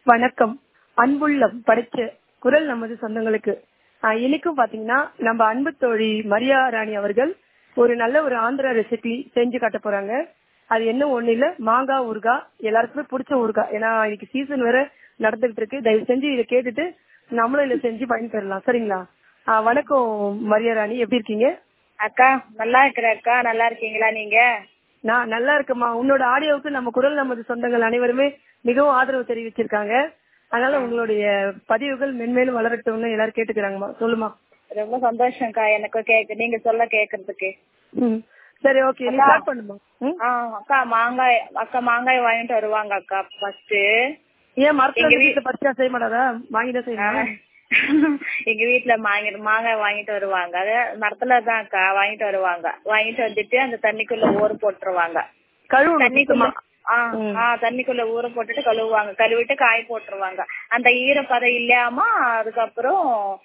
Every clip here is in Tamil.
வணக்கம் அன்புள்ளம் படைச்ச குரல் நமது சொந்தங்களுக்கு ஆஹ் இன்னைக்கும் பாத்தீங்கன்னா நம்ம அன்பு தோழி மரியா ராணி அவர்கள் ஒரு நல்ல ஒரு ஆந்திரா ரெசிபி செஞ்சு காட்ட போறாங்க அது என்ன ஒண்ணு இல்ல மாங்காய் ஊறுகாய் எல்லாருக்குமே பிடிச்ச ஊறுகாய் ஏன்னா இன்னைக்கு சீசன் வேற நடந்துகிட்டு இருக்கு தயவு செஞ்சு இதை கேட்டுட்டு நம்மளும் இதை செஞ்சு பயன்பெறலாம் சரிங்களா ஆஹ் வணக்கம் மரியா ராணி எப்படி இருக்கீங்க அக்கா நல்லா இருக்கிற அக்கா நல்லா இருக்கீங்களா நீங்க நான் நல்லா இருக்கேம்மா உன்னோட ஆடியோவுக்கு நம்ம குரல் நமது சொந்தங்கள் அனைவருமே மிகவும் ஆதரவு தெரிவிச்சிருக்காங்க அதனால உங்களுடைய பதிவுகள் மென்மேலும் வளரட்டும்னு எல்லாரும் கேட்டுக்கிறாங்கம்மா சொல்லுமா ரொம்ப சந்தோஷம்க்கா எனக்கு கேக்கு நீங்க சொல்ல கேக்குறதுக்கு ம் சரி ஓகே நீ ஸ்டார்ட் பண்ணுமா ம் ஆ அக்கா மாங்காய் அக்கா மாங்காய் வாங்கிட்டு வருவாங்க அக்கா ஃபர்ஸ்ட் ஏன் மரத்துல வீட்டுல பறிச்சா செய்ய மாட்டாதா வாங்கிதான் செய்யணும் எங்க வீட்டுல வாங்கி மாங்காய் வாங்கிட்டு வருவாங்க அது மரத்துல தான் அக்கா வாங்கிட்டு வருவாங்க வாங்கிட்டு வந்துட்டு அந்த தண்ணிக்குள்ள ஊற போட்டுருவாங்க கழுவு தண்ணிக்குள்ள ஆ ஆ தண்ணிக்குள்ள ஊற போட்டுட்டு கழுவுவாங்க கழுவிட்டு காய போட்டுருவாங்க அந்த ஈரப்பதம் இல்லாம அதுக்கப்புறம்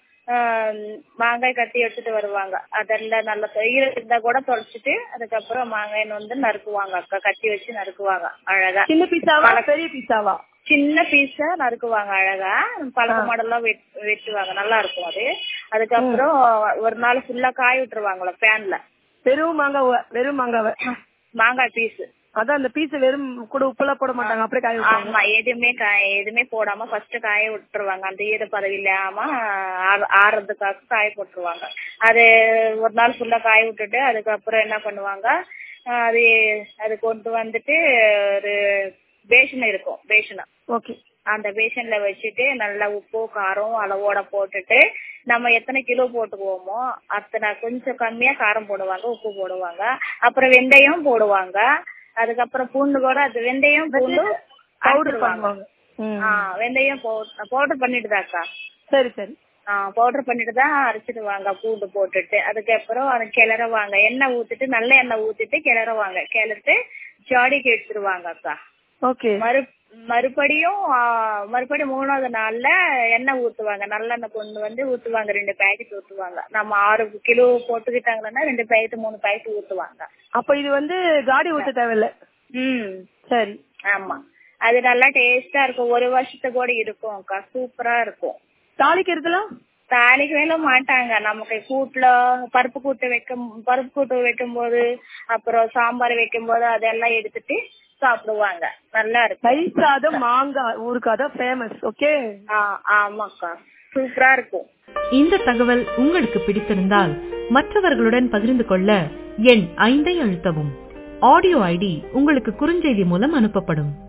மாங்காய் கட்டி எடுத்துட்டு வருவாங்க அதெல்லாம் நல்ல ஈரம் இருந்தா கூட தொலைச்சிட்டு அதுக்கப்புறம் மாங்காய் வந்து நறுக்குவாங்க அக்கா கட்டி வச்சு நறுக்குவாங்க அழகா சின்ன பீஸாவா பெரிய பீஸாவா சின்ன பீஸ நறுக்குவாங்க அழகா பழக்க மாடெல்லாம் வெட்டுவாங்க நல்லா இருக்கும் அது அதுக்கப்புறம் ஒரு நாள் ஃபுல்லா காய விட்டுருவாங்களா ஃபேன்ல வெறும் மாங்காய் வெறும் மாங்காவை மாங்காய் பீஸ் அதான் அந்த பீஸ் வெறும் கூட உப்பெல்லாம் போட மாட்டாங்க அப்படியே காய விட்டுருவாங்க ஆமா எதுவுமே காய எதுவுமே போடாம ஃபர்ஸ்ட் காய விட்டுருவாங்க அந்த ஈரப்பதவி இல்லாம ஆறுறதுக்காக காய போட்டுருவாங்க அது ஒரு நாள் ஃபுல்லா காய விட்டுட்டு அதுக்கப்புறம் என்ன பண்ணுவாங்க அது அது கொண்டு வந்துட்டு ஒரு பேஷன் இருக்கும் பேஷனா ஓகே அந்த பேஷன்ல வச்சுட்டு நல்லா உப்பு காரம் அளவோட போட்டுட்டு நம்ம எத்தனை கிலோ போட்டுக்குவோமோ அத்தனை கொஞ்சம் கம்மியா காரம் போடுவாங்க உப்பு போடுவாங்க அப்புறம் வெந்தயம் போடுவாங்க அதுக்கப்புறம் பூண்டு கூட அது வெந்தயம் பூண்டு பவுடர் பண்ணுவாங்க வெந்தயம் பவுடர் பண்ணிட்டுதாக்கா சரி சரி பவுடர் பண்ணிட்டு தான் அரைச்சிடுவாங்க பூண்டு போட்டுட்டு அதுக்கப்புறம் அதை கிளறவாங்க எண்ணெய் ஊத்திட்டு நல்ல எண்ணெய் ஊத்திட்டு கிளறவாங்க கிளறிட்டு ஜாடிக்கு எடுத்துருவாங்க அக்கா ஓகே மறு மறுபடியும் மறுபடியும் மூணாவது நாள்ல எண்ணெய் ஊத்துவாங்க நல்லெண்ணெய் கொண்டு வந்து ஊத்துவாங்க ரெண்டு பேக்கெட் ஊத்துவாங்க நம்ம ஆறு கிலோ போட்டுக்கிட்டாங்கன்னா ரெண்டு பேக்கெட் மூணு பேக்கெட் ஊத்துவாங்க அப்ப இது வந்து காடி ஊத்த தேவையில்ல ம் சரி ஆமா அது நல்லா டேஸ்டா இருக்கும் ஒரு வருஷத்துக்கு கூட இருக்கும் அக்கா சூப்பரா இருக்கும் தாளிக்கிறதுலாம் தாளிக்கு வேல மாட்டாங்க நமக்கு கூட்டுல பருப்பு கூட்டு வைக்கும் பருப்பு கூட்டு வைக்கும் போது அப்புறம் சாம்பார் வைக்கும் போது அதெல்லாம் எடுத்துட்டு சாப்பிடுவாங்க நல்லா இருக்கும் தயிர் சாதம் மாங்காய் ஊருக்காக தான் ஃபேமஸ் ஓகே ஆமாக்கா சூப்பரா இருக்கும் இந்த தகவல் உங்களுக்கு பிடித்திருந்தால் மற்றவர்களுடன் பகிர்ந்து கொள்ள எண் ஐந்தை அழுத்தவும் ஆடியோ ஐடி உங்களுக்கு குறுஞ்செய்தி மூலம் அனுப்பப்படும்